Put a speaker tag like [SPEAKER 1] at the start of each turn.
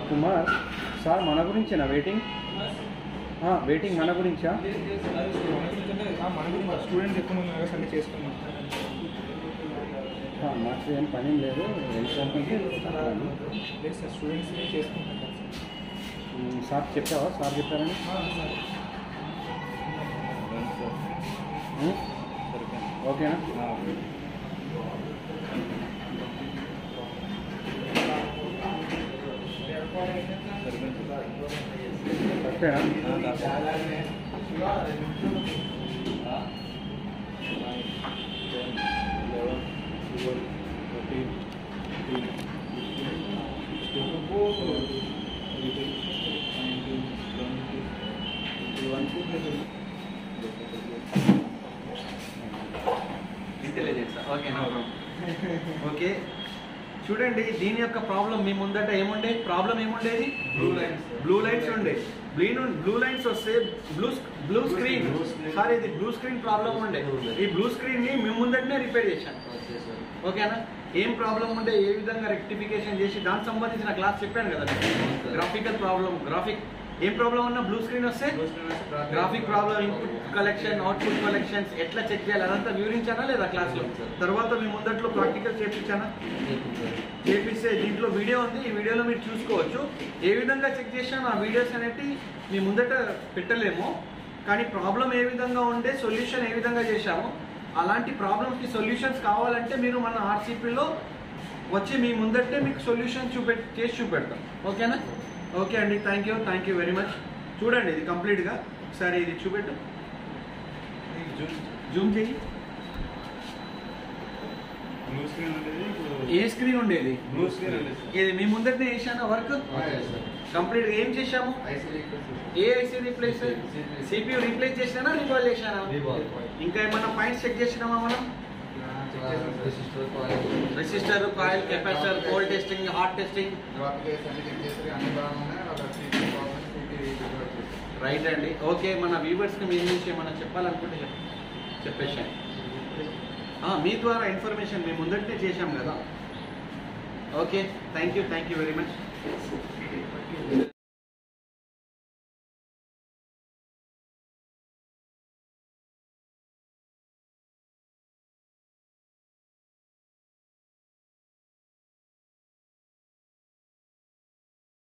[SPEAKER 1] Kumar sir మన గురించేనా waiting waiting మన గురించా
[SPEAKER 2] మన గురించి స్టూడెంట్స్ ఎక్కువ మంది ఉన్నారు సండే చేసుకున్నాం
[SPEAKER 1] ఆ, మాకు ఏం పని ఏం లేదు వెళ్ళిపోతుంటే
[SPEAKER 2] లేదు సార్ స్టూడెంట్స్ చేసుకుంటాం
[SPEAKER 1] ఉమ్, సార్ చెప్పావా సార్ చెప్పారని ఉమ్, ఓకేనా కరెక్టేనా
[SPEAKER 3] ఇంటెలిజెన్స్ ఓకేనా ఓకే చూడండి దీని యొక్క ప్రాబ్లం మీ ముందట ఏముండే ప్రాబ్లం ఏముండేది
[SPEAKER 2] Blue lines.
[SPEAKER 3] బ్లూ లైన్స్ ఉండే బ్లూ బ్లూ లైన్స్ వస్తే బ్లూ బ్లూ స్క్రీన్ సార్ ఇది బ్లూ స్క్రీన్ ప్రాబ్లం ఉండే ఈ బ్లూ స్క్రీన్ ని మీ ముందటనే రిపేర్ చేశాను ఓకేనా ఏం ప్రాబ్లం ఉండే ఏ విధంగా రెక్టిఫికేషన్ చేసి దానికి సంబంధించిన క్లాస్ చెప్పాను కదా గ్రాఫికల్ ప్రాబ్లం గ్రాఫిక్ ఏం ప్రాబ్లం ఉన్నా బ్లూ స్క్రీన్ వస్తే graphic problem input collection output collections ఎట్లా చెక్ చేయాలి అదంతా వివరించానా లేదా క్లాస్ లో తర్వాత మీ ముందట్లో ప్రాక్టికల్ చేపించానా చేపిస్తే దీంట్లో వీడియో ఉంది ఈ వీడియోలో మీరు చూసుకోవచ్చు ఏ విధంగా చెక్ చేసాను ఆ వీడియోస్ అనేవి మీ ముందట పెట్టలేము కానీ ప్రాబ్లం ఏ విధంగా ఉండే సొల్యూషన్ ఏ విధంగా చేశాము అలాంటి ప్రాబ్లమ్స్కి సొల్యూషన్స్ కావాలంటే మీరు మన ఆర్సీపీలో వచ్చి మీ ముందటే మీకు సొల్యూషన్ చూపె చేసి చూపెడతాం ఓకేనా ఓకే అండి thank you thank you very much చూడండి ఇది కంప్లీట్గా ఒకసారి ఇది చూపెట్టు జూమ్ చేయి
[SPEAKER 2] బ్లూ స్క్రీన్ అనేది ఇప్పుడు
[SPEAKER 3] ఏ స్క్రీన్ ఉండేది
[SPEAKER 2] బ్లూ స్క్రీన్ అనేది
[SPEAKER 3] ఇది మీ ముందటనే చేశాను వర్క్ కంప్లీట్ ఏం చేశాము ఏ ఐసీ రీప్లేస్ సిపియు రీప్లేస్ చేసినా రీబాల్ చేశానా ఇంకా ఏమన్నా పాయింట్స్ చెక్ చేసినామా మనం resistor coil capacitor cold testing hot testing right అండి ఓకే మన వ్యూవర్స్కి మీ నుంచి ఏమన్నా చెప్పాలనుకుంటే చెప్ చెప్పేసాను ఆ, మీ ద్వారా ఇన్ఫర్మేషన్ మేము ముందటే చేశాం కదా okay thank you thank you very much